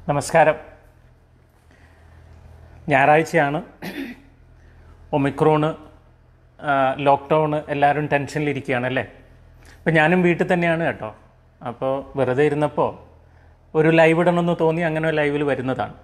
നമസ്കാരം ഞായറാഴ്ചയാണ് Omicron lockdown എല്ലാവരും ടെൻഷനിലിരിക്കുകയാണ് അല്ലേ അപ്പം ഞാനും വീട്ടിൽ തന്നെയാണ് കേട്ടോ അപ്പോൾ വെറുതെ ഇരുന്നപ്പോൾ ഒരു ലൈവ് ഇടണമെന്ന് തോന്നി അങ്ങനെ ലൈവിൽ വരുന്നതാണ്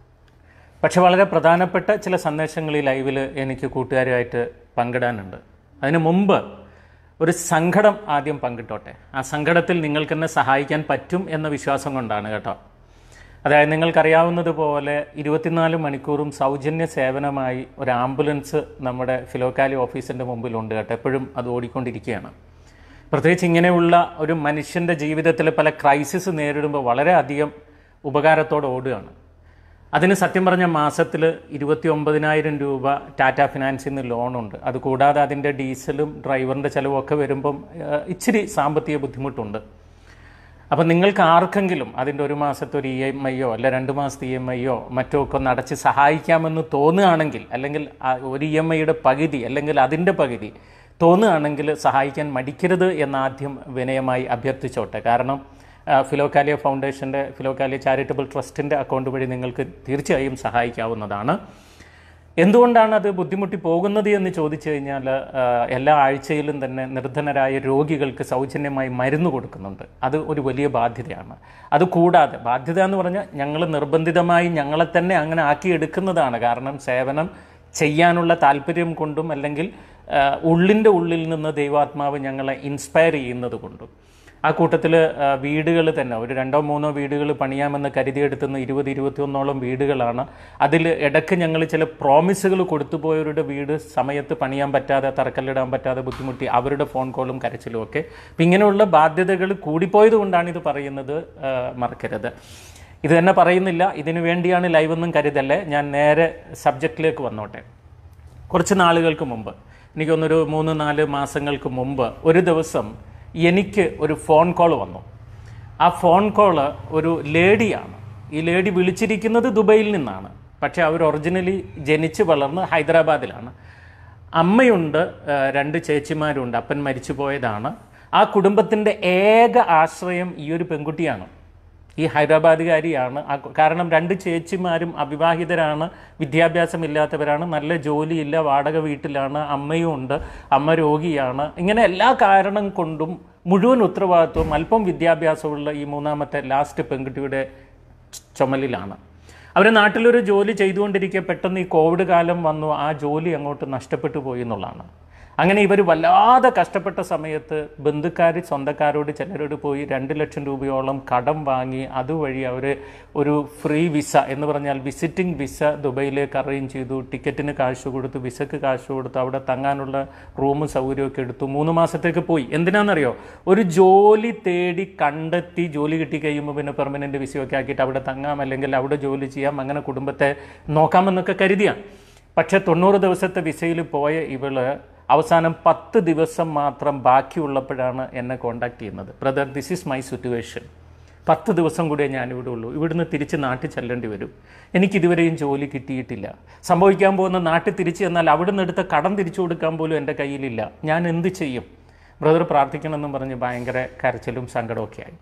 പക്ഷെ വളരെ പ്രധാനപ്പെട്ട ചില സന്ദേശങ്ങൾ ഈ ലൈവിൽ എനിക്ക് കൂട്ടുകാരുമായിട്ട് പങ്കിടാനുണ്ട് അതിന് മുമ്പ് ഒരു സങ്കടം ആദ്യം പങ്കിട്ടോട്ടെ ആ സങ്കടത്തിൽ നിങ്ങൾക്ക് എന്നെ സഹായിക്കാൻ പറ്റും എന്ന വിശ്വാസം കൊണ്ടാണ് കേട്ടോ അതായത് നിങ്ങൾക്കറിയാവുന്നതുപോലെ ഇരുപത്തിനാല് മണിക്കൂറും സൗജന്യ സേവനമായി ഒരു ആംബുലൻസ് നമ്മുടെ ഫിലോക്കാലി ഓഫീസിൻ്റെ മുമ്പിലുണ്ട് കേട്ടോ എപ്പോഴും അത് ഓടിക്കൊണ്ടിരിക്കുകയാണ് പ്രത്യേകിച്ച് ഇങ്ങനെയുള്ള ഒരു മനുഷ്യൻ്റെ ജീവിതത്തിൽ പല ക്രൈസിസ് നേരിടുമ്പോൾ വളരെയധികം ഉപകാരത്തോടെ ഓടുകയാണ് അതിന് സത്യം പറഞ്ഞ മാസത്തിൽ ഇരുപത്തി ഒമ്പതിനായിരം രൂപ ടാറ്റ ഫിനാൻസിൽ നിന്ന് ലോണുണ്ട് അത് കൂടാതെ അതിൻ്റെ ഡീസലും ഡ്രൈവറിൻ്റെ ചിലവും ഒക്കെ വരുമ്പം ഏഹ്, ഇച്ചിരി സാമ്പത്തിക ബുദ്ധിമുട്ടുണ്ട് അപ്പം നിങ്ങൾക്ക് ആർക്കെങ്കിലും അതിൻ്റെ ഒരു മാസത്തെ ഒരു ഇ എം ഐയോ അല്ല രണ്ട് മാസത്തെ ഇ എം ഐയോ മറ്റോ ഒക്കെ ഒന്ന് അടച്ച് സഹായിക്കാമെന്ന് തോന്നുകയാണെങ്കിൽ അല്ലെങ്കിൽ ആ ഒരു ഇ എം ഐയുടെ പകുതി അല്ലെങ്കിൽ അതിൻ്റെ പകുതി തോന്നുകയാണെങ്കിൽ സഹായിക്കാൻ മടിക്കരുത് എന്നാദ്യം വിനയമായി അഭ്യർത്ഥിച്ചോട്ടെ കാരണം ആ, ഫിലോക്കാലിയ ഫൗണ്ടേഷൻ്റെ ഫിലോക്കാലിയ ചാരിറ്റബിൾ ട്രസ്റ്റിൻ്റെ അക്കൗണ്ട് വഴി നിങ്ങൾക്ക് തീർച്ചയായും സഹായിക്കാവുന്നതാണ് എന്തുകൊണ്ടാണ് അത് ബുദ്ധിമുട്ടി പോകുന്നത് എന്ന് ചോദിച്ചു കഴിഞ്ഞാൽ ആ, എല്ലാ ആഴ്ചയിലും തന്നെ നിർധനരായ രോഗികൾക്ക് സൗജന്യമായി മരുന്ന് കൊടുക്കുന്നുണ്ട് അത് ഒരു വലിയ ബാധ്യതയാണ് അത് കൂടാതെ ബാധ്യത എന്ന് പറഞ്ഞാൽ ഞങ്ങൾ നിർബന്ധിതമായി ഞങ്ങളെ തന്നെ അങ്ങനെ ആക്കിയെടുക്കുന്നതാണ് കാരണം സേവനം ചെയ്യാനുള്ള താല്പര്യം കൊണ്ടും അല്ലെങ്കിൽ ആ, ഉള്ളിൻ്റെ ഉള്ളിൽ നിന്ന് ദൈവാത്മാവ് ഞങ്ങളെ ഇൻസ്പയർ ചെയ്യുന്നത് കൊണ്ടും ആ കൂട്ടത്തിൽ വീടുകൾ തന്നെ ഒരു രണ്ടോ മൂന്നോ വീടുകൾ പണിയാമെന്ന് കരുതിയെടുത്തുന്ന ഇരുപത് ഇരുപത്തിയൊന്നോളം വീടുകളാണ് അതിൽ ഇടയ്ക്ക് ഞങ്ങൾ ചില പ്രോമിസുകൾ കൊടുത്തുപോയവരുടെ വീട് സമയത്ത് പണിയാൻ പറ്റാതെ തറക്കല്ലിടാൻ പറ്റാതെ ബുദ്ധിമുട്ടി അവരുടെ ഫോൺ കോളും കരച്ചിലും ഒക്കെ അപ്പം ഇങ്ങനെയുള്ള ബാധ്യതകൾ കൂടിപ്പോയത് കൊണ്ടാണ് ഇത് പറയുന്നത് ആ, മറക്കരുത് ഇത് തന്നെ പറയുന്നില്ല ഇതിനു വേണ്ടിയാണ് ലൈവ് ഒന്നും കരുതല്ലേ ഞാൻ നേരെ സബ്ജക്റ്റിലേക്ക് വന്നോട്ടെ കുറച്ച് നാളുകൾക്ക് മുമ്പ് എനിക്കൊന്നൊരു മൂന്ന് നാല് മാസങ്ങൾക്ക് മുമ്പ് ഒരു ദിവസം എനിക്ക് ഒരു ഫോൺ കോൾ വന്നു ആ ഫോൺ കോള് ഒരു ലേഡിയാണ് ഈ ലേഡി വിളിച്ചിരിക്കുന്നത് ദുബൈയിൽ നിന്നാണ് പക്ഷേ അവർ ഒറിജിനലി ജനിച്ച് വളർന്ന് ഹൈദരാബാദിലാണ് അമ്മയുണ്ട് ആ, രണ്ട് ചേച്ചിമാരുണ്ട് അപ്പൻ മരിച്ചു പോയതാണ് ആ കുടുംബത്തിൻ്റെ ഏക ആശ്രയം ഈ ഒരു പെൺകുട്ടിയാണ് ഈ ഹൈദരാബാദുകാരിയാണ് ആ കു- കാരണം രണ്ട് ചേച്ചിമാരും അവിവാഹിതരാണ് വിദ്യാഭ്യാസമില്ലാത്തവരാണ് നല്ല ജോലിയില്ല വാടക വീട്ടിലാണ് അമ്മയും ഉണ്ട് അമ്മ രോഗിയാണ് ഇങ്ങനെ എല്ലാ കാരണം കൊണ്ടും മുഴുവൻ ഉത്തരവാദിത്വവും അല്പം വിദ്യാഭ്യാസമുള്ള ഈ മൂന്നാമത്തെ ലാസ്റ്റ് പെൺകുട്ടിയുടെ ചു- ചുമലിലാണ് അവർ നാട്ടിലൊരു ജോലി ചെയ്തുകൊണ്ടിരിക്കെ പെട്ടെന്ന് ഈ കോവിഡ് കാലം വന്നു ആ ജോലി അങ്ങോട്ട് നഷ്ടപ്പെട്ടു പോയി എന്നുള്ളതാണ് അങ്ങനെ ഇവർ വല്ലാതെ കഷ്ടപ്പെട്ട സമയത്ത് ബന്ധുക്കാർ സ്വന്തക്കാരോട് ചിലരോട് പോയി രണ്ട് ലക്ഷം രൂപയോളം കടം വാങ്ങി അതുവഴി അവർ ഒരു ഫ്രീ വിസ എന്ന് പറഞ്ഞാൽ വിസിറ്റിംഗ് വിസ ദുബൈയിലേക്ക് അറേഞ്ച് ചെയ്തു ടിക്കറ്റിന് കാശ് കൊടുത്തു വിസക്ക് കാശ് കൊടുത്തു അവിടെ തങ്ങാനുള്ള റൂമും സൗകര്യമൊക്കെ എടുത്തു മൂന്ന് മാസത്തേക്ക് പോയി എന്തിനാണെന്നറിയോ ഒരു ജോലി തേടി കണ്ടെത്തി ജോലി കിട്ടി കഴിയുമ്പോൾ പിന്നെ പെർമനൻറ്റ് വിസയൊക്കെ ആക്കിയിട്ട് അവിടെ തങ്ങാം അല്ലെങ്കിൽ അവിടെ ജോലി ചെയ്യാം അങ്ങനെ കുടുംബത്തെ നോക്കാമെന്നൊക്കെ കരുതിയാണ് പക്ഷേ തൊണ്ണൂറ് ദിവസത്തെ വിസയിൽ പോയ ഇവള് അവസാനം പത്ത് ദിവസം മാത്രം ബാക്കിയുള്ളപ്പോഴാണ് എന്നെ കോണ്ടാക്ട് ചെയ്യുന്നത് brother this is my situation പത്ത് ദിവസം കൂടിയേ ഞാനിവിടെ ഉള്ളൂ ഇവിടുന്ന് തിരിച്ച് നാട്ടിൽ ചെല്ലേണ്ടി വരും എനിക്കിതുവരെയും ജോലി കിട്ടിയിട്ടില്ല സംഭവിക്കാൻ പോകുന്ന നാട്ടിൽ തിരിച്ചു ചെന്നാൽ അവിടുന്ന് എടുത്ത കടം തിരിച്ചു കൊടുക്കാൻ പോലും എൻ്റെ കയ്യിലില്ല ഞാൻ എന്ത് ചെയ്യും ബ്രദർ പ്രാർത്ഥിക്കണമെന്നും പറഞ്ഞ് ഭയങ്കര കരച്ചിലും സങ്കടമൊക്കെ ആയി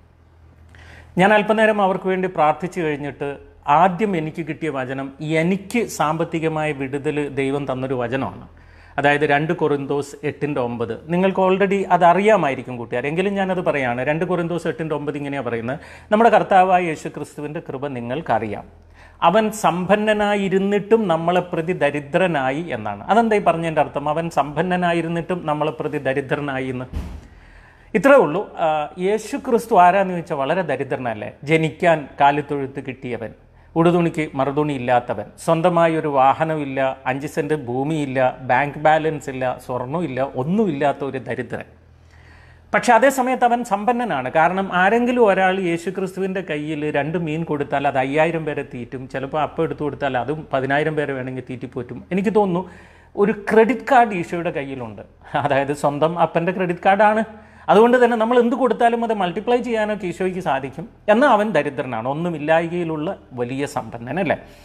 ഞാൻ അല്പനേരം അവർക്ക് വേണ്ടി പ്രാർത്ഥിച്ചു കഴിഞ്ഞിട്ട് ആദ്യം എനിക്ക് കിട്ടിയ വചനം എനിക്ക് സാമ്പത്തികമായ വിടുതൽ ദൈവം തന്നൊരു വചനമാണ് അതായത് രണ്ട് കൊറിന്തോസ് എട്ടിൻ്റെ ഒമ്പത് നിങ്ങൾക്ക് ഓൾറെഡി അത് അറിയാമായിരിക്കും കൂട്ടുകാർ എങ്കിലും ഞാനത് പറയാണ് രണ്ട് കൊറിന്തോസ് എട്ടിൻ്റെ ഒമ്പത് ഇങ്ങനെയാണ് പറയുന്നത് നമ്മുടെ കർത്താവായ യേശു ക്രിസ്തുവിൻ്റെ കൃപ നിങ്ങൾക്കറിയാം അവൻ സമ്പന്നനായിരുന്നിട്ടും നമ്മളെ പ്രതി ദരിദ്രനായി എന്നാണ് അതെന്താ ഈ പറഞ്ഞതിൻ്റെ അർത്ഥം അവൻ സമ്പന്നനായിരുന്നിട്ടും നമ്മളെ പ്രതി ദരിദ്രനായി എന്ന് ഇത്രേ ഉള്ളൂ ആ, യേശു ക്രിസ്തു ആരാന്ന് ചോദിച്ചാൽ വളരെ ദരിദ്രനല്ലേ ജനിക്കാൻ കാലിത്തൊഴുത്ത് കിട്ടിയവൻ ഉടുതുണിക്ക് മറുതുണി ഇല്ലാത്തവൻ സ്വന്തമായി ഒരു വാഹനമില്ല അഞ്ച് സെൻറ്റ് ഭൂമിയില്ല ബാങ്ക് ബാലൻസ് ഇല്ല സ്വർണ്ണമില്ല ഒന്നുമില്ലാത്ത ഒരു ദരിദ്രൻ പക്ഷെ അതേ സമയത്ത് അവൻ സമ്പന്നനാണ് കാരണം ആരെങ്കിലും ഒരാൾ യേശുക്രിസ്തുവിൻ്റെ കയ്യിൽ രണ്ട് മീൻ കൊടുത്താൽ അത് അയ്യായിരം പേരെ തീറ്റും ചിലപ്പോൾ അപ്പം എടുത്തു കൊടുത്താൽ അതും പതിനായിരം പേരെ വേണമെങ്കിൽ തീറ്റിപ്പോറ്റും എനിക്ക് തോന്നുന്നു ഒരു ക്രെഡിറ്റ് കാർഡ് ഈശോയുടെ കയ്യിലുണ്ട് അതായത് സ്വന്തം അപ്പൻ്റെ ക്രെഡിറ്റ് കാർഡാണ് അതുകൊണ്ട് തന്നെ നമ്മൾ എന്ത് കൊടുത്താലും അത് മൾട്ടിപ്ലൈ ചെയ്യാനൊക്കെ ഈശോയ്ക്ക് സാധിക്കും എന്നാൽ അവൻ ദരിദ്രനാണ് ഒന്നുമില്ലായ്കയിലുള്ള വലിയ സമ്പന്നൻ അല്ലേ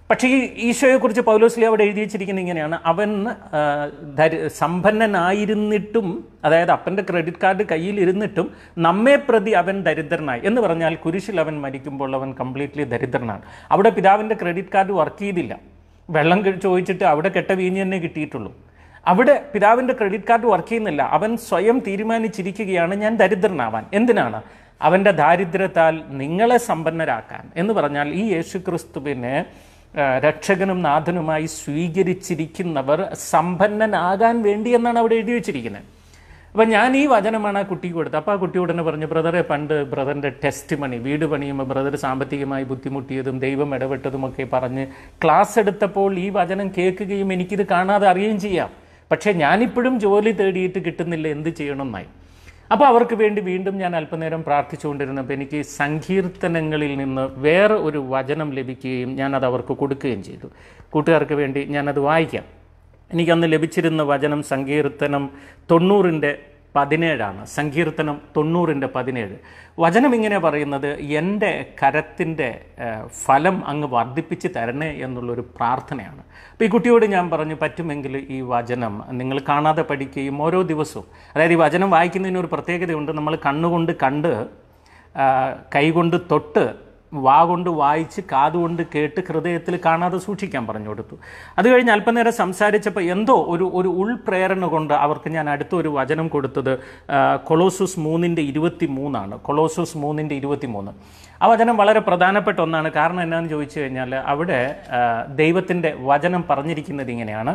പക്ഷേ ഈ ഈശോയെക്കുറിച്ച് പൗലോസ്ലി അവിടെ എഴുതി വെച്ചിരിക്കുന്നത് ഇങ്ങനെയാണ് അവൻ ആ, ധരി- സമ്പന്നനായിരുന്നിട്ടും അതായത് അപ്പൻ്റെ ക്രെഡിറ്റ് കാർഡ് കയ്യിൽ ഇരുന്നിട്ടും നമ്മെ പ്രതി അവൻ ദരിദ്രനായി എന്ന് പറഞ്ഞാൽ കുരിശിൽ അവൻ മരിക്കുമ്പോൾ അവൻ കംപ്ലീറ്റ്ലി ദരിദ്രനാണ് അവിടെ പിതാവിൻ്റെ ക്രെഡിറ്റ് കാർഡ് വർക്ക് ചെയ്തില്ല വെള്ളം കഴി- ചോദിച്ചിട്ട് അവിടെ കെട്ട വീഞ്ഞ് തന്നെ കിട്ടിയിട്ടുള്ളൂ അവിടെ പിതാവിൻ്റെ ക്രെഡിറ്റ് കാർഡ് വർക്ക് ചെയ്യുന്നില്ല അവൻ സ്വയം തീരുമാനിച്ചിരിക്കുകയാണ് ഞാൻ ദരിദ്രനാവാൻ എന്തിനാണ് അവൻ്റെ ദാരിദ്ര്യത്താൽ നിങ്ങളെ സമ്പന്നരാക്കാൻ എന്ന് പറഞ്ഞാൽ ഈ യേശുക്രിസ്തുവിനെ ആ, രക്ഷകനും നാഥനുമായി സ്വീകരിച്ചിരിക്കുന്നവർ സമ്പന്നനാകാൻ വേണ്ടി എന്നാണ് അവിടെ എഴുതി വെച്ചിരിക്കുന്നത് അപ്പം ഞാൻ ഈ വചനമാണ് ആ കുട്ടിക്ക് കൊടുത്തത് അപ്പോൾ ആ കുട്ടി ഉടനെ പറഞ്ഞു ബ്രദറെ പണ്ട് ബ്രദറിൻ്റെ ടെസ്റ്റ് മണി വീട് പണിയുമ്പോൾ ബ്രദർ സാമ്പത്തികമായി ബുദ്ധിമുട്ടിയതും ദൈവം ഇടപെട്ടതുമൊക്കെ പറഞ്ഞ് ക്ലാസ് എടുത്തപ്പോൾ ഈ വചനം കേൾക്കുകയും എനിക്കിത് കാണാതെ അറിയുകയും ചെയ്യാം പക്ഷേ ഞാനിപ്പോഴും ജോലി തേടിയിട്ട് കിട്ടുന്നില്ല എന്ത് ചെയ്യണമെന്നായി അപ്പോൾ അവർക്ക് വേണ്ടി വീണ്ടും ഞാൻ അല്പനേരം പ്രാർത്ഥിച്ചുകൊണ്ടിരുന്നപ്പോൾ എനിക്ക് സങ്കീർത്തനങ്ങളിൽ നിന്ന് വേറെ ഒരു വചനം ലഭിക്കുകയും ഞാനത് അവർക്ക് കൊടുക്കുകയും ചെയ്തു കൂട്ടുകാർക്ക് വേണ്ടി ഞാനത് വായിക്കാം എനിക്കന്ന് ലഭിച്ചിരുന്ന വചനം സങ്കീർത്തനം തൊണ്ണൂറിൻ്റെ പതിനേഴാണ് സങ്കീർത്തനം തൊണ്ണൂറിൻ്റെ പതിനേഴ് വചനം ഇങ്ങനെ പറയുന്നത് എൻ്റെ കരത്തിൻ്റെ ഏഹ്, ഫലം അങ്ങ് വർദ്ധിപ്പിച്ച് തരണേ എന്നുള്ളൊരു പ്രാർത്ഥനയാണ് അപ്പോൾ ഈ കുട്ടിയോട് ഞാൻ പറഞ്ഞു പറ്റുമെങ്കിൽ ഈ വചനം നിങ്ങൾ കാണാതെ പഠിക്കുകയും ഓരോ ദിവസവും അതായത് ഈ വചനം വായിക്കുന്നതിന് ഒരു പ്രത്യേകതയുണ്ട് നമ്മൾ കണ്ണുകൊണ്ട് കണ്ട് ആ, കൈകൊണ്ട് തൊട്ട് വാ കൊണ്ട് വായിച്ച് കാതുകൊണ്ട് കേട്ട് ഹൃദയത്തിൽ കാണാതെ സൂക്ഷിക്കാൻ പറഞ്ഞു കൊടുത്തു അത് കഴിഞ്ഞ് അല്പനേരം സംസാരിച്ചപ്പോൾ എന്തോ ഒരു ഒരു ഉൾപ്രേരണ കൊണ്ട് അവർക്ക് ഞാൻ അടുത്ത ഒരു വചനം കൊടുത്തത് ആ, കൊളോസസ് മൂന്നിൻ്റെ ഇരുപത്തി മൂന്നാണ് കൊളോസസ് മൂന്നിൻ്റെ ഇരുപത്തി മൂന്ന് ആ വചനം വളരെ പ്രധാനപ്പെട്ട ഒന്നാണ് കാരണം എന്നാന്ന് ചോദിച്ചു കഴിഞ്ഞാൽ അവിടെ ആ, ദൈവത്തിൻ്റെ വചനം പറഞ്ഞിരിക്കുന്നത് ഇങ്ങനെയാണ്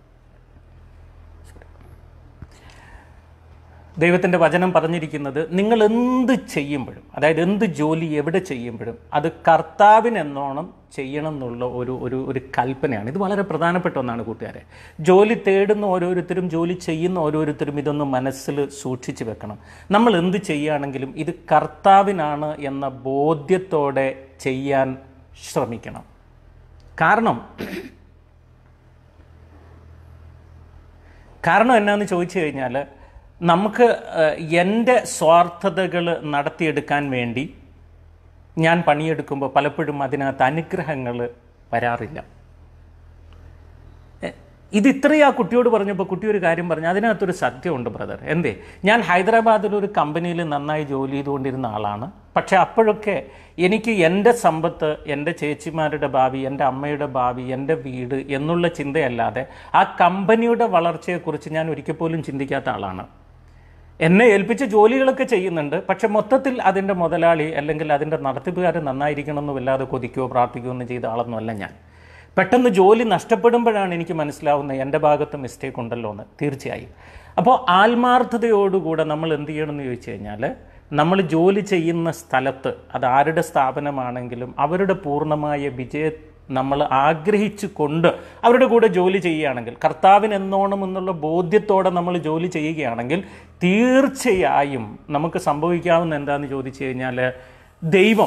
ദൈവത്തിൻ്റെ വചനം പറഞ്ഞിരിക്കുന്നത് നിങ്ങൾ എന്ത് ചെയ്യുമ്പോഴും അതായത് എന്ത് ജോലി എവിടെ ചെയ്യുമ്പോഴും അത് കർത്താവിനെന്നോണം ചെയ്യണം എന്നുള്ള ഒരു ഒരു ഒരു കൽപ്പനയാണ് ഇത് വളരെ പ്രധാനപ്പെട്ട ഒന്നാണ് കൂട്ടുകാരെ ജോലി തേടുന്ന ഓരോരുത്തരും ജോലി ചെയ്യുന്ന ഓരോരുത്തരും ഇതൊന്ന് മനസ്സിൽ സൂക്ഷിച്ചു വെക്കണം നമ്മൾ എന്ത് ചെയ്യുകയാണെങ്കിലും ഇത് കർത്താവിനാണ് എന്ന ബോധ്യത്തോടെ ചെയ്യാൻ ശ്രമിക്കണം കാരണം കാരണം എന്നാന്ന് ചോദിച്ചു കഴിഞ്ഞാൽ നമുക്ക് ഏഹ്, എൻ്റെ സ്വാർത്ഥതകൾ നടത്തിയെടുക്കാൻ വേണ്ടി ഞാൻ പണിയെടുക്കുമ്പോൾ പലപ്പോഴും അതിനകത്ത് അനുഗ്രഹങ്ങൾ വരാറില്ല എ, ഇത് ഇത്രയും ആ കുട്ടിയോട് പറഞ്ഞപ്പോൾ കുട്ടി ഒരു കാര്യം പറഞ്ഞു അതിനകത്തൊരു സത്യമുണ്ട് ബ്രദർ എന്തേ ഞാൻ ഹൈദരാബാദിൽ ഒരു കമ്പനിയിൽ നന്നായി ജോലി ചെയ്തുകൊണ്ടിരുന്ന ആളാണ് പക്ഷേ അപ്പോഴൊക്കെ എനിക്ക് എൻ്റെ സമ്പത്ത് എൻ്റെ ചേച്ചിമാരുടെ ഭാവി എൻ്റെ അമ്മയുടെ ഭാവി എൻ്റെ വീട് എന്നുള്ള ചിന്തയല്ലാതെ ആ കമ്പനിയുടെ വളർച്ചയെക്കുറിച്ച് ഞാൻ ഒരിക്കൽ പോലും ചിന്തിക്കാത്ത ആളാണ് എന്നെ ഏൽപ്പിച്ച ജോലികളൊക്കെ ചെയ്യുന്നുണ്ട് പക്ഷെ മൊത്തത്തിൽ അതിൻ്റെ മുതലാളി അല്ലെങ്കിൽ അതിൻ്റെ നടത്തിപ്പുകാരൻ നന്നായിരിക്കണമെന്ന് വല്ലാതെ കൊതിക്കുകയോ പ്രാർത്ഥിക്കുകയോ ഒന്നും ചെയ്ത ആളൊന്നുമല്ല ഞാൻ പെട്ടെന്ന് ജോലി നഷ്ടപ്പെടുമ്പോഴാണ് എനിക്ക് മനസ്സിലാവുന്നത് എൻ്റെ ഭാഗത്ത് മിസ്റ്റേക്ക് ഉണ്ടല്ലോ എന്ന് തീർച്ചയായും അപ്പോൾ ആത്മാർത്ഥതയോടുകൂടെ നമ്മൾ എന്ത് ചെയ്യണമെന്ന് ചോദിച്ചു കഴിഞ്ഞാൽ നമ്മൾ ജോലി ചെയ്യുന്ന സ്ഥലത്ത് അത് ആരുടെ സ്ഥാപനമാണെങ്കിലും അവരുടെ പൂർണ്ണമായ വിജയ നമ്മൾ ആഗ്രഹിച്ചു കൊണ്ട് അവരുടെ കൂടെ ജോലി ചെയ്യുകയാണെങ്കിൽ കർത്താവിന് എന്നോണം എന്നുള്ള ബോധ്യത്തോടെ നമ്മൾ ജോലി ചെയ്യുകയാണെങ്കിൽ തീർച്ചയായും നമുക്ക് സംഭവിക്കാവുന്ന എന്താണെന്ന് ചോദിച്ചു കഴിഞ്ഞാൽ ദൈവം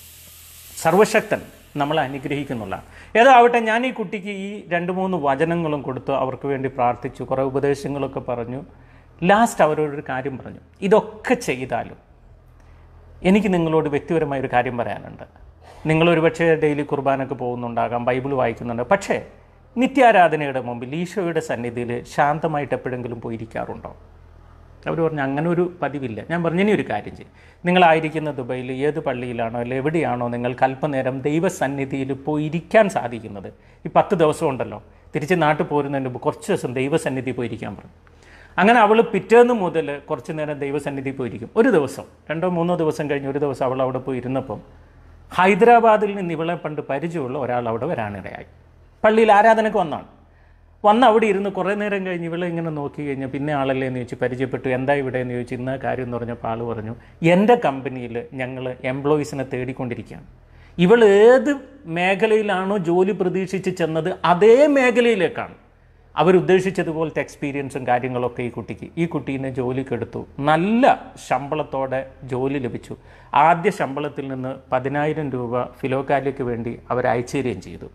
സർവശക്തൻ നമ്മളെ അനുഗ്രഹിക്കുന്നുള്ളതാണ് ഏതാവട്ടെ ഞാൻ ഈ കുട്ടിക്ക് ഈ രണ്ട് മൂന്ന് വചനങ്ങളും കൊടുത്തു അവർക്ക് വേണ്ടി പ്രാർത്ഥിച്ചു കുറേ ഉപദേശങ്ങളൊക്കെ പറഞ്ഞു ലാസ്റ്റ് അവരോടൊരു കാര്യം പറഞ്ഞു ഇതൊക്കെ ചെയ്താലും എനിക്ക് നിങ്ങളോട് വ്യക്തിപരമായ ഒരു കാര്യം പറയാനുണ്ട് നിങ്ങളൊരു പക്ഷേ ഡെയിലി കുർബാനൊക്കെ പോകുന്നുണ്ടാകാം ബൈബിൾ വായിക്കുന്നുണ്ട് പക്ഷേ നിത്യാരാധനയുടെ മുമ്പിൽ ഈശോയുടെ സന്നിധിയിൽ ശാന്തമായിട്ട് എപ്പോഴെങ്കിലും പോയിരിക്കാറുണ്ടോ അവർ പറഞ്ഞു അങ്ങനെ ഒരു പതിവില്ല ഞാൻ പറഞ്ഞു ഇനി ഒരു കാര്യം ചെയ്യും നിങ്ങളായിരിക്കുന്ന ദുബൈയിൽ ഏത് പള്ളിയിലാണോ അല്ലെ എവിടെയാണോ നിങ്ങൾക്ക് അല്പനേരം ദൈവസന്നിധിയിൽ പോയി ഇരിക്കാൻ സാധിക്കുന്നത് ഈ പത്ത് ദിവസം ഉണ്ടല്ലോ തിരിച്ച് നാട്ടിൽ പോരുന്നതിന് മുമ്പ് കുറച്ച് ദിവസം ദൈവസന്നിധി പോയിരിക്കാൻ പറഞ്ഞു അങ്ങനെ അവൾ പിറ്റേന്ന് മുതൽ കുറച്ച് നേരം ദൈവസന്നിധി പോയിരിക്കും ഒരു ദിവസം രണ്ടോ മൂന്നോ ദിവസം കഴിഞ്ഞ് ഒരു ദിവസം അവൾ അവിടെ പോയി ഇരുന്നപ്പം ഹൈദരാബാദിൽ നിന്ന് ഇവളെ പണ്ട് പരിചയമുള്ള ഒരാൾ അവിടെ വരാനിടയായി പള്ളിയിൽ ആരാധനക്ക് വന്നാണ് വന്ന് അവിടെ ഇരുന്ന് കുറേ നേരം കഴിഞ്ഞ് ഇവളെ ഇങ്ങനെ നോക്കി കഴിഞ്ഞാൽ പിന്നെ ആളല്ലേ എന്ന് ചോദിച്ച് പരിചയപ്പെട്ടു എന്താ ഇവിടെ എന്ന് ചോദിച്ചു ഇന്ന കാര്യം എന്ന് പറഞ്ഞപ്പോൾ ആൾ പറഞ്ഞു എൻ്റെ കമ്പനിയിൽ ഞങ്ങൾ എംപ്ലോയീസിനെ തേടിക്കൊണ്ടിരിക്കുകയാണ് ഇവൾ ഏത് മേഖലയിലാണോ ജോലി പ്രതീക്ഷിച്ച് ചെന്നത് അതേ മേഖലയിലേക്കാണ് അവരുദ്ദേശിച്ചതുപോലത്തെ എക്സ്പീരിയൻസും കാര്യങ്ങളൊക്കെ ഈ കുട്ടിക്ക് ഈ കുട്ടീനെ ജോലിക്കെടുത്തു നല്ല ശമ്പളത്തോടെ ജോലി ലഭിച്ചു ആദ്യ ശമ്പളത്തിൽ നിന്ന് പതിനായിരം രൂപ ഫിലോകാലിക്ക് വേണ്ടി അവർ അയച്ചു തരികയും ചെയ്തു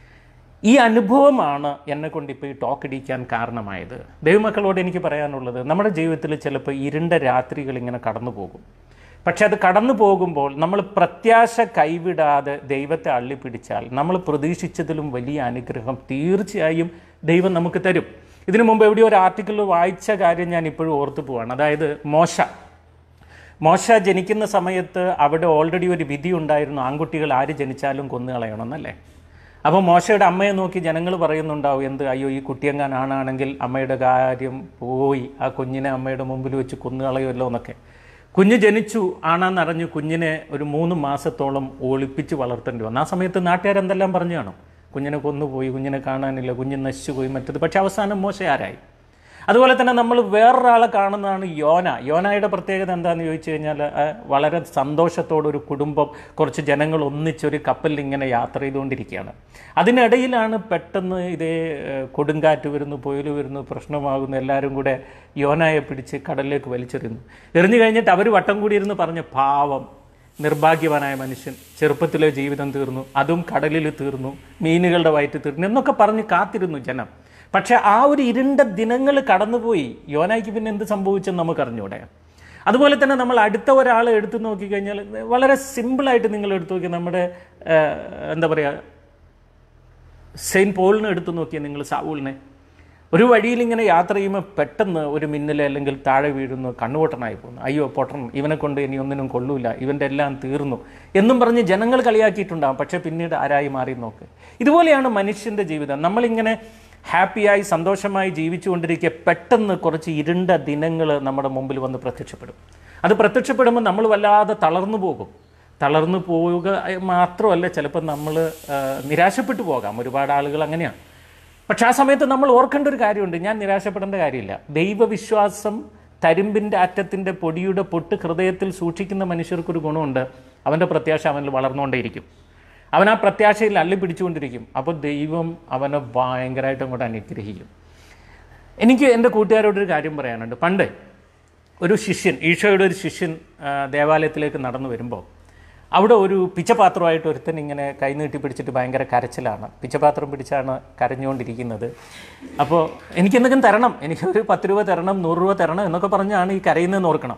ഈ അനുഭവമാണ് എന്നെ കൊണ്ട് ഇപ്പോൾ ഈ ടോക്ക് ഇടിക്കാൻ കാരണമായത് ദൈവമക്കളോട് എനിക്ക് പറയാനുള്ളത് നമ്മുടെ ജീവിതത്തിൽ ചിലപ്പോൾ ഇരുണ്ട രാത്രികൾ ഇങ്ങനെ കടന്നു പോകും പക്ഷെ അത് കടന്നു പോകുമ്പോൾ നമ്മൾ പ്രത്യാശ കൈവിടാതെ ദൈവത്തെ അള്ളിപ്പിടിച്ചാൽ നമ്മൾ പ്രതീക്ഷിച്ചതിലും വലിയ അനുഗ്രഹം തീർച്ചയായും ദൈവം നമുക്ക് തരും ഇതിനു മുമ്പ് എവിടെയോ ഒരു ആർട്ടിക്കിളിൽ വായിച്ച കാര്യം ഞാൻ ഇപ്പോഴും ഓർത്തു പോവാണ് അതായത് മോശ മോശ ജനിക്കുന്ന സമയത്ത് അവിടെ ഓൾറെഡി ഒരു വിധി ഉണ്ടായിരുന്നു ആൺകുട്ടികൾ ആര് ജനിച്ചാലും കൊന്നു കളയണമെന്നല്ലേ അപ്പോൾ മോശയുടെ അമ്മയെ നോക്കി ജനങ്ങൾ പറയുന്നുണ്ടാവും എന്ത് അയ്യോ ഈ കുട്ടിയെങ്ങാൻ ആണാണെങ്കിൽ അമ്മയുടെ കാര്യം പോയി ആ കുഞ്ഞിനെ അമ്മയുടെ മുമ്പിൽ വെച്ച് കൊന്നു കളയുമല്ലോ എന്നൊക്കെ കുഞ്ഞ് ജനിച്ചു ആണാന്നറിഞ്ഞ് കുഞ്ഞിനെ ഒരു മൂന്ന് മാസത്തോളം ഒളിപ്പിച്ച് വളർത്തേണ്ടി വന്നു ആ സമയത്ത് നാട്ടുകാരെന്തെല്ലാം പറഞ്ഞു കാണും കുഞ്ഞിനെ കൊന്നുപോയി കുഞ്ഞിനെ കാണാനില്ല കുഞ്ഞ് നശിച്ചു പോയി മറ്റത് പക്ഷെ അവസാനം മോശ ആരായി അതുപോലെ തന്നെ നമ്മൾ വേറൊരാളെ കാണുന്നതാണ് യോന യോനയുടെ പ്രത്യേകത എന്താണെന്ന് ചോദിച്ചു കഴിഞ്ഞാൽ ആ, വളരെ സന്തോഷത്തോടെ ഒരു കുടുംബം കുറച്ച് ജനങ്ങൾ ഒന്നിച്ചൊരു കപ്പലിൽ ഇങ്ങനെ യാത്ര ചെയ്തുകൊണ്ടിരിക്കുകയാണ് അതിനിടയിലാണ് പെട്ടെന്ന് ഇതേ ഏ, കൊടുങ്കാറ്റ് വരുന്നു പൊയിൽ വരുന്നു പ്രശ്നമാകുന്നു എല്ലാവരും കൂടെ യോനായെ പിടിച്ച് കടലിലേക്ക് വലിച്ചെറിയുന്നു എറിഞ്ഞു കഴിഞ്ഞിട്ട് അവർ വട്ടം കൂടി ഇരുന്ന് പറഞ്ഞ പാവം നിർഭാഗ്യവാനായ മനുഷ്യൻ ചെറുപ്പത്തിലെ ജീവിതം തീർന്നു അതും കടലിൽ തീർന്നു മീനുകളുടെ വയറ്റ് തീർന്നു എന്നൊക്കെ പറഞ്ഞ് കാത്തിരുന്നു ജനം പക്ഷെ ആ ഒരു ഇരുണ്ട ദിനങ്ങൾ കടന്നുപോയി യോനായ്ക്ക് പിന്നെ എന്ത് സംഭവിച്ചെന്ന് നമുക്ക് അറിഞ്ഞൂടെ അതുപോലെ തന്നെ നമ്മൾ അടുത്ത ഒരാളെ എടുത്തു നോക്കിക്കഴിഞ്ഞാൽ വളരെ സിമ്പിളായിട്ട് നിങ്ങൾ എടുത്തു നോക്കി നമ്മുടെ ആ, എന്താ പറയുക സെയിൻറ്റ് പോളിനെ എടുത്തു നോക്കിയാൽ നിങ്ങൾ സാവൂളിനെ ഒരു വഴിയിൽ ഇങ്ങനെ യാത്ര ചെയ്യുമ്പോൾ പെട്ടെന്ന് ഒരു മിന്നൽ അല്ലെങ്കിൽ താഴെ വീഴുന്നു കണ്ണുപൊട്ടനായി പോകുന്നു അയ്യോ പൊട്ടണം ഇവനെ കൊണ്ട് ഇനി ഒന്നിനും കൊള്ളൂല ഇവൻ്റെ എല്ലാം തീർന്നു എന്നും പറഞ്ഞ് ജനങ്ങൾ കളിയാക്കിയിട്ടുണ്ടാകും പക്ഷേ പിന്നീട് ആരായി മാറി നോക്ക് ഇതുപോലെയാണ് മനുഷ്യൻ്റെ ജീവിതം നമ്മളിങ്ങനെ ഹാപ്പിയായി സന്തോഷമായി ജീവിച്ചുകൊണ്ടിരിക്കെ പെട്ടെന്ന് കുറച്ച് ഇരുണ്ട ദിനങ്ങൾ നമ്മുടെ മുമ്പിൽ വന്ന് പ്രത്യക്ഷപ്പെടും അത് പ്രത്യക്ഷപ്പെടുമ്പോൾ നമ്മൾ വല്ലാതെ തളർന്നു പോകും തളർന്നു പോവുക മാത്രമല്ല ചിലപ്പോൾ നമ്മൾ നിരാശപ്പെട്ടു പോകാം ഒരുപാട് ആളുകൾ അങ്ങനെയാണ് പക്ഷെ ആ സമയത്ത് നമ്മൾ ഓർക്കേണ്ട ഒരു കാര്യമുണ്ട് ഞാൻ നിരാശപ്പെടേണ്ട കാര്യമില്ല ദൈവവിശ്വാസം തരുമ്പിൻ്റെ അറ്റത്തിൻ്റെ പൊടിയുടെ പൊട്ട് ഹൃദയത്തിൽ സൂക്ഷിക്കുന്ന മനുഷ്യർക്കൊരു ഗുണമുണ്ട് അവൻ്റെ പ്രത്യാശ അവനിൽ വളർന്നുകൊണ്ടേയിരിക്കും അവൻ ആ പ്രത്യാശയിൽ അള്ളി പിടിച്ചുകൊണ്ടിരിക്കും അപ്പോൾ ദൈവം അവനെ ഭയങ്കരമായിട്ട് അങ്ങോട്ട് അനുഗ്രഹിക്കും എനിക്ക് എൻ്റെ കൂട്ടുകാരോടൊരു കാര്യം പറയാനുണ്ട് പണ്ട് ഒരു ശിഷ്യൻ ഈശോയുടെ ഒരു ശിഷ്യൻ ആ, ദേവാലയത്തിലേക്ക് നടന്നു വരുമ്പോൾ അവിടെ ഒരു പിച്ചപാത്രമായിട്ട് ഒരുത്തൻ ഇങ്ങനെ കൈ നീട്ടി പിടിച്ചിട്ട് ഭയങ്കര കരച്ചിലാണ് പിച്ചപാത്രം പിടിച്ചാണ് കരഞ്ഞുകൊണ്ടിരിക്കുന്നത് അപ്പോൾ എനിക്ക് എന്തെങ്കിലും തരണം എനിക്ക് ഒരു പത്ത് രൂപ തരണം നൂറ് രൂപ തരണം എന്നൊക്കെ പറഞ്ഞാണ് ഈ കരയുന്നതെന്ന് ഓർക്കണം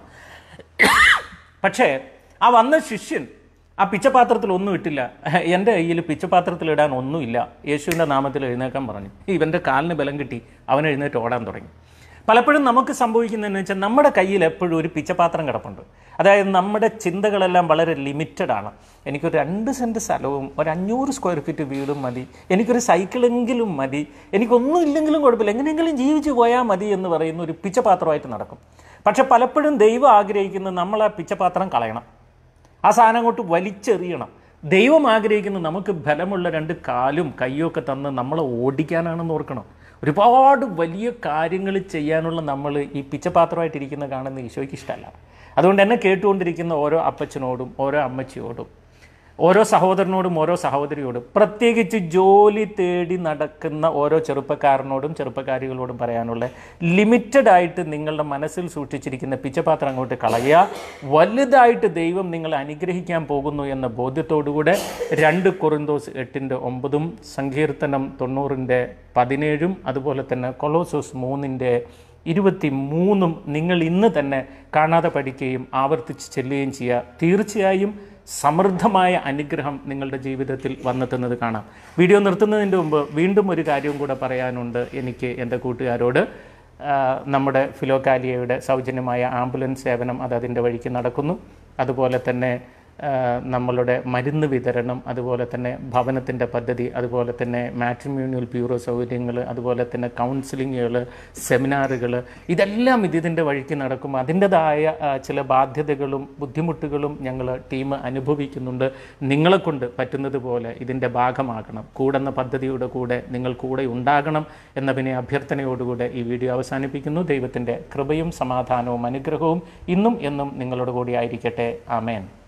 പക്ഷേ ആ വന്ന ശിഷ്യൻ ആ പിച്ചപാത്രത്തിൽ ഒന്നും ഇട്ടില്ല എൻ്റെ കയ്യിൽ പിച്ചപാത്രത്തിൽ ഇടാൻ ഒന്നുമില്ല യേശുവിൻ്റെ നാമത്തിൽ എഴുന്നേക്കാൻ പറഞ്ഞു ഇവൻ്റെ കാലിന് ബലം കിട്ടി അവൻ എഴുന്നേറ്റ് ഓടാൻ തുടങ്ങി പലപ്പോഴും നമുക്ക് സംഭവിക്കുന്നതെന്ന് വെച്ചാൽ നമ്മുടെ കയ്യിൽ എപ്പോഴും ഒരു പിച്ചപാത്രം കിടപ്പുണ്ട് അതായത് നമ്മുടെ ചിന്തകളെല്ലാം വളരെ ലിമിറ്റഡ് ആണ് എനിക്കൊരു രണ്ട് സെൻറ്റ് സ്ഥലവും ഒരു അഞ്ഞൂറ് സ്ക്വയർ ഫീറ്റ് വീടും മതി എനിക്കൊരു സൈക്കിളെങ്കിലും മതി എനിക്കൊന്നും ഇല്ലെങ്കിലും കുഴപ്പമില്ല എങ്ങനെയെങ്കിലും ജീവിച്ചു പോയാൽ മതി എന്ന് പറയുന്ന ഒരു പിച്ചപാത്രമായിട്ട് നടക്കും പക്ഷെ പലപ്പോഴും ദൈവം ആഗ്രഹിക്കുന്നത് നമ്മൾ ആ പിച്ചപാത്രം കളയണം ആ സാധനം അങ്ങോട്ട് വലിച്ചെറിയണം ദൈവം ആഗ്രഹിക്കുന്നത് നമുക്ക് ബലമുള്ള രണ്ട് കാലും കയ്യും ഒക്കെ തന്ന് നമ്മളെ ഓടിക്കാനാണെന്ന് ഓർക്കണം ഒരുപാട് വലിയ കാര്യങ്ങൾ ചെയ്യാനുള്ള നമ്മൾ ഈ പിച്ചപാത്രമായിട്ടിരിക്കുന്ന കാണുന്ന ഈശോയ്ക്ക് ഇഷ്ടമല്ല അതുകൊണ്ട് എന്നെ കേട്ടുകൊണ്ടിരിക്കുന്ന ഓരോ അപ്പച്ചനോടും ഓരോ അമ്മച്ചിയോടും ഓരോ സഹോദരനോടും ഓരോ സഹോദരിയോടും പ്രത്യേകിച്ച് ജോലി തേടി നടക്കുന്ന ഓരോ ചെറുപ്പക്കാരനോടും ചെറുപ്പക്കാരികളോടും പറയാനുള്ള ലിമിറ്റഡ് ആയിട്ട് നിങ്ങളുടെ മനസ്സിൽ സൂക്ഷിച്ചിരിക്കുന്ന പിച്ചപാത്രം അങ്ങോട്ട് കളയുക വലുതായിട്ട് ദൈവം നിങ്ങളെ അനുഗ്രഹിക്കാൻ പോകുന്നു എന്ന ബോധ്യത്തോടുകൂടെ രണ്ട് കൊറിന്തോസ് എട്ടിൻ്റെ ഒമ്പതും സങ്കീർത്തനം തൊണ്ണൂറിൻ്റെ പതിനേഴും അതുപോലെ തന്നെ കൊളോസോസ് മൂന്നിൻ്റെ ഇരുപത്തി മൂന്നും നിങ്ങൾ ഇന്ന് തന്നെ കാണാതെ പഠിക്കുകയും ആവർത്തിച്ച് ചെല്ലുകയും ചെയ്യുക തീർച്ചയായും സമൃദ്ധമായ അനുഗ്രഹം നിങ്ങളുടെ ജീവിതത്തിൽ വന്നെത്തുന്നത് കാണാം വീഡിയോ നിർത്തുന്നതിൻ്റെ മുമ്പ് വീണ്ടും ഒരു കാര്യവും കൂടെ പറയാനുണ്ട് എനിക്ക് എൻ്റെ കൂട്ടുകാരോട് ആ, നമ്മുടെ ഫിലോകാലിയയുടെ സൗജന്യമായ ആംബുലൻസ് സേവനം അത് അതിൻ്റെ വഴിക്ക് നടക്കുന്നു അതുപോലെ തന്നെ ആ, നമ്മളുടെ മരുന്ന് വിതരണം അതുപോലെ തന്നെ ഭവനത്തിൻ്റെ പദ്ധതി അതുപോലെ തന്നെ മാട്രിമ്യൂണിയൽ ബ്യൂറോ സൗകര്യങ്ങൾ അതുപോലെ തന്നെ കൗൺസിലിങ്ങുകൾ സെമിനാറുകൾ ഇതെല്ലാം ഇത് ഇതിൻ്റെ വഴിക്ക് നടക്കും അതിൻ്റെതായ ആ, ചില ബാധ്യതകളും ബുദ്ധിമുട്ടുകളും ഞങ്ങൾ ടീം അനുഭവിക്കുന്നുണ്ട് നിങ്ങളെ കൊണ്ട് പറ്റുന്നത് പോലെ ഇതിൻ്റെ ഭാഗമാകണം കൂടുന്ന പദ്ധതിയുടെ കൂടെ നിങ്ങൾ കൂടെ ഉണ്ടാകണം എന്ന പിന്നെ അഭ്യർത്ഥനയോടുകൂടെ ഈ വീഡിയോ അവസാനിപ്പിക്കുന്നു ദൈവത്തിൻ്റെ കൃപയും സമാധാനവും അനുഗ്രഹവും ഇന്നും എന്നും നിങ്ങളുടെ കൂടി ആയിരിക്കട്ടെ ആമേൻ